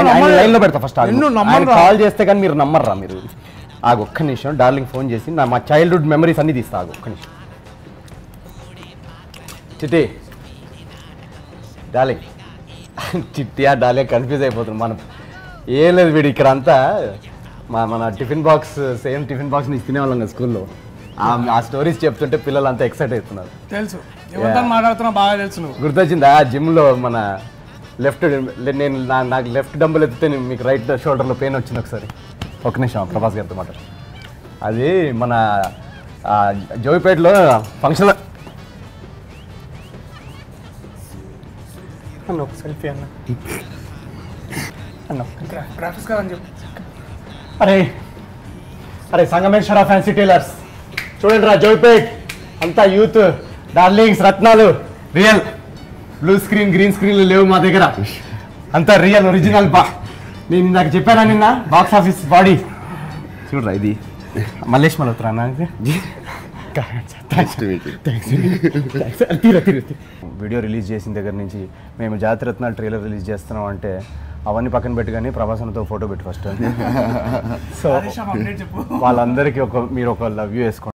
నమ్మలే. Line లో పెడతా first నిన్ను నమ్మనురా. కాల్ చేస్తే కానీ మీరు నమ్మర్రా మీరు ఆగు ఒక్క నిమిషం డార్లింగ్ ఫోన్ చేసి నా మా చైల్డ్హుడ్ మెమరీస్ అన్ని తీస్తా ఆగు ఒక్క నిమిషం చిట్టి డార్లింగ్ చిట్టియా డార్లింగ్ కన్ఫ్యూజ్ అయిపోతుంది మనం ఏం లేదు వీడు ఇక్కడ అంతా మా మన tiffin box same tiffin box నుంచి తినేవాళ్ళం కదా స్కూల్లో ఆ స్టోరీస్ చెప్తుంటే పిల్లలు అంతా ఎక్సైట్ అవుతున్నారు తెలుసు ఎవరితో మాట్లాడుతున్నా బాగా తెలుసు నువ్వు గుర్తొచ్చిందా జిమ్లో మన లెఫ్ట్ నేను నా- నాకు లెఫ్ట్ డంబుల్ ఎత్తితే నేను మీకు రైట్ షోల్డర్లో పెయిన్ వచ్చింది ఒకసారి ఒక నిమిషం ప్రభాస్ గారితో మాట అది మన ఆ, జోగిపేటలో ఫంక్షన్లో అన్న ఒక సెల్ఫీ అన్న అన్న గ్రాఫిక్స్ కాదని చెప్పు అరే అరే సంగమేశ్వర ఫ్యాన్సీ టైలర్స్ చూడండి రా జోయిపేట్ అంతా యూత్ డార్లింగ్స్ రత్నాలు రియల్ బ్లూ స్క్రీన్ గ్రీన్ స్క్రీన్లు లేవు మా దగ్గర అంతా రియల్ ఒరిజినల్ బా నేను ఇందాక చెప్పానా నిన్న బాక్స్ ఆఫీస్ బాడీ చూడరా ఇది మల్లేష్ మల్హోత్రా అన్న వీడియో రిలీజ్ చేసిన దగ్గర నుంచి మేము జాతిరత్నాలు ట్రైలర్ రిలీజ్ చేస్తున్నాం అంటే అవన్నీ పక్కన పెట్టి కానీ ప్రభాసనతో ఫోటో పెట్టి ఫస్ట్ సో అప్డేట్ చెప్పు వాళ్ళందరికీ ఒక మీరు ఒక లవ్ యూ వేసుకోండి